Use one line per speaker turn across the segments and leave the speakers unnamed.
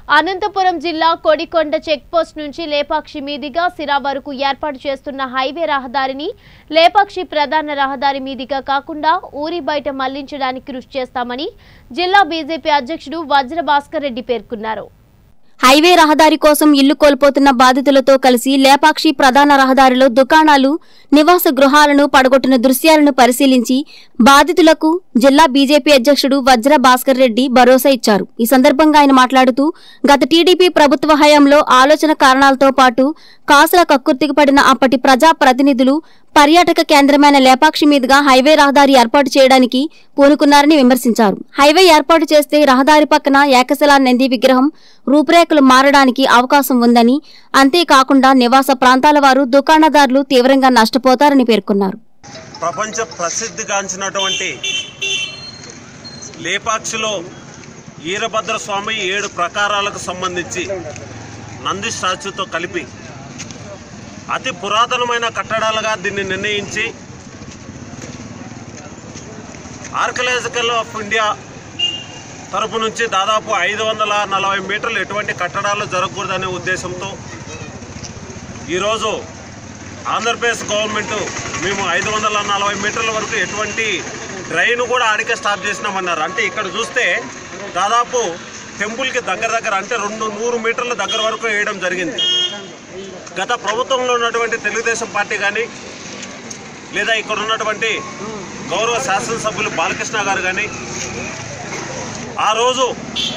అనంతపురం జిల్లా కొడికొండ చెక్పోస్ట్ నుంచి లేపాక్షి మీదుగా సిరా వరకు ఏర్పాటు చేస్తున్న హైవే రహదారిని లేపాక్షి ప్రధాన రహదారి మీదుగా కాకుండా ఊరి బయట మళ్లించడానికి కృషి చేస్తామని జిల్లా బీజేపీ అధ్యక్షుడు వజ్ర భాస్కర్ రెడ్డి పేర్కొన్నారు
హైవే రహదారి కోసం ఇల్లు కోల్పోతున్న బాధితులతో కలిసి లేపాక్షి ప్రధాన రహదారిలో దుకాణాలు నివాస గృహాలను పడగొట్టిన దృశ్యాలను పరిశీలించి బాధితులకు జిల్లా బీజేపీ అధ్యక్షుడు వజ్ర భాస్కర్ రెడ్డి భరోసా ఇచ్చారు ఈ సందర్భంగా ఆయన మాట్లాడుతూ గత టీడీపీ ప్రభుత్వ హయాంలో ఆలోచన కారణాలతో పాటు కాసుల కక్కుర్తికి పడిన అప్పటి ప్రజా ప్రతినిధులు పర్యాటక కేంద్రమైన లేపాక్షి మీదుగా హైవే రహదారి ఏర్పాటు చేయడానికి పూనుకున్నారని విమర్శించారు హైవే ఏర్పాటు చేస్తే రహదారి పక్కన ఏకశిలా నంది విగ్రహం రూపురేఖలు మారడానికి అవకాశం ఉందని అంతేకాకుండా నివాస ప్రాంతాల వారు దుకాణదారులు తీవ్రంగా నష్టపోతారని పేర్కొన్నారు
ప్రపంచ ప్రసిద్ధిగాంచినటువంటి లేపాక్షిలో వీరభద్ర స్వామి ఏడు ప్రకారాలకు సంబంధించి నంది స్టాచ్యూతో కలిపి అతి పురాతనమైన కట్టడాలుగా దీన్ని నిర్ణయించి ఆర్కలాజికల్ ఆఫ్ ఇండియా తరపు నుంచి దాదాపు ఐదు వందల నలభై మీటర్లు ఎటువంటి కట్టడాలు జరగకూడదనే ఉద్దేశంతో ఈరోజు ఆంధ్రప్రదేశ్ గవర్నమెంట్ మేము ఐదు వందల నలభై మీటర్ల వరకు ఎటువంటి డ్రైన్ కూడా ఆడికే స్టాప్ చేసినామన్నారు అంటే ఇక్కడ చూస్తే దాదాపు టెంపుల్కి దగ్గర దగ్గర అంటే రెండు నూరు మీటర్ల దగ్గర వరకు వేయడం జరిగింది గత ప్రభుత్వంలో ఉన్నటువంటి తెలుగుదేశం పార్టీ కానీ లేదా ఇక్కడ ఉన్నటువంటి గౌరవ శాసనసభ్యులు బాలకృష్ణ గారు కానీ ఆ రోజు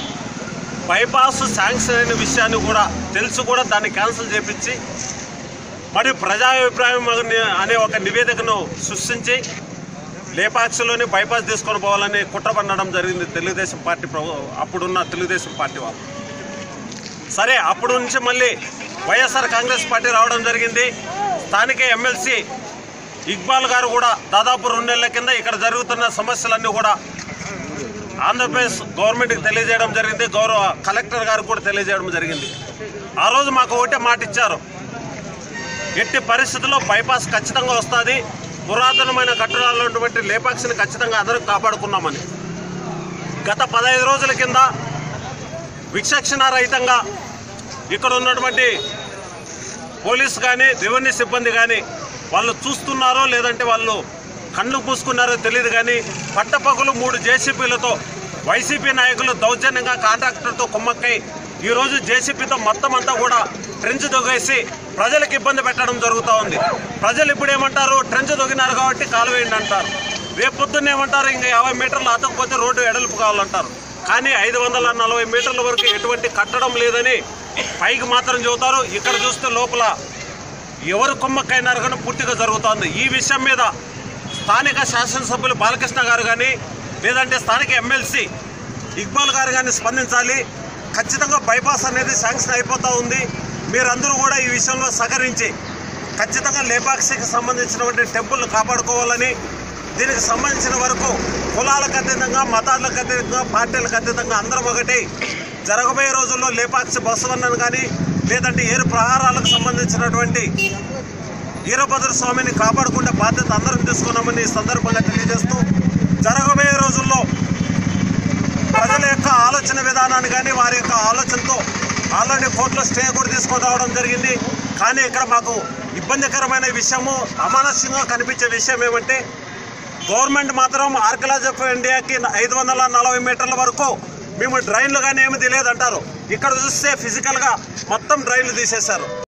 బైపాస్ శాంక్షన్ అయిన విషయాన్ని కూడా తెలిసి కూడా దాన్ని క్యాన్సిల్ చేపించి మరి ప్రజాభిప్రాయం అనే- అనే ఒక నివేదికను సృష్టించి లేపాక్షిలోని బైపాస్ తీసుకొని పోవాలని కుట్ర పన్నడం జరిగింది తెలుగుదేశం పార్టీ ప్రభు అప్పుడున్న తెలుగుదేశం పార్టీ వాళ్ళు సరే అప్పుడు నుంచి మళ్ళీ వైఎస్ఆర్ కాంగ్రెస్ పార్టీ రావడం జరిగింది స్థానిక ఎమ్మెల్సీ ఇక్బాల్ గారు కూడా దాదాపు రెండు నెలల కింద ఇక్కడ జరుగుతున్న సమస్యలన్నీ కూడా ఆంధ్రప్రదేశ్ గవర్నమెంట్కి తెలియజేయడం జరిగింది గౌరవ కలెక్టర్ గారు కూడా తెలియజేయడం జరిగింది ఆ రోజు మాకు ఒకటే మాట ఇచ్చారు ఎట్టి పరిస్థితుల్లో బైపాస్ ఖచ్చితంగా వస్తుంది పురాతనమైన కట్టడాలు ఉన్నటువంటి లేపాక్షిని ఖచ్చితంగా అందరం కాపాడుకున్నామని గత పదహైదు రోజుల కింద విచక్షణ రహితంగా ఇక్కడ ఉన్నటువంటి పోలీస్ కానీ రెవెన్యూ సిబ్బంది కానీ వాళ్ళు చూస్తున్నారో లేదంటే వాళ్ళు కళ్ళు పూసుకున్నారో తెలియదు కానీ పట్టపగులు మూడు జేసీబీలతో వైసీపీ నాయకులు దౌర్జన్యంగా కాంట్రాక్టర్తో కుమ్మక్కై ఈరోజు జేసీబీతో మొత్తం అంతా కూడా ట్రెంచ్ దొగేసి ప్రజలకు ఇబ్బంది పెట్టడం జరుగుతూ ఉంది ప్రజలు ఇప్పుడు ఏమంటారు ట్రెంచ్ దొగినారు కాబట్టి కాలువేయండి అంటారు రేపు పొద్దున్న ఏమంటారు ఇంకా యాభై మీటర్లు అతకపోతే రోడ్డు ఎడల్పు కావాలంటారు కానీ ఐదు వందల నలభై మీటర్ల వరకు ఎటువంటి కట్టడం లేదని పైకి మాత్రం చెబుతారు ఇక్కడ చూస్తే లోపల ఎవరు కుమ్మక్కైనారు కానీ పూర్తిగా జరుగుతోంది ఈ విషయం మీద స్థానిక శాసనసభ్యులు బాలకృష్ణ గారు కానీ లేదంటే స్థానిక ఎమ్మెల్సీ ఇక్బాల్ గారు కానీ స్పందించాలి ఖచ్చితంగా బైపాస్ అనేది శాంక్షన్ అయిపోతూ ఉంది మీరందరూ కూడా ఈ విషయంలో సహకరించి ఖచ్చితంగా లేపాక్షికి సంబంధించినటువంటి టెంపుల్ను కాపాడుకోవాలని దీనికి సంబంధించిన వరకు కులాలకు అతీతంగా మతాలకు అతీతంగా పార్టీలకు అతీతంగా అందరం ఒకటి జరగబోయే రోజుల్లో లేపాక్షి బసవన్నను కానీ లేదంటే ఏరు ప్రహారాలకు సంబంధించినటువంటి వీరభద్ర స్వామిని కాపాడుకునే బాధ్యత అందరం తీసుకున్నామని ఈ సందర్భంగా తెలియజేస్తూ జరగబోయే రోజుల్లో ప్రజల యొక్క ఆలోచన విధానాన్ని కానీ వారి యొక్క ఆలోచనతో ఆల్రెడీ కోర్టులో స్టే కూడా తీసుకొని రావడం జరిగింది కానీ ఇక్కడ మాకు ఇబ్బందికరమైన విషయము అమానస్యంగా కనిపించే విషయం ఏమంటే గవర్నమెంట్ మాత్రం ఆర్కలాజీ ఆఫ్ ఇండియాకి ఐదు వందల నలభై మీటర్ల వరకు మేము డ్రైన్లు కానీ ఏమి తెలియదు అంటారు ఇక్కడ చూస్తే ఫిజికల్గా మొత్తం డ్రైన్లు తీసేశారు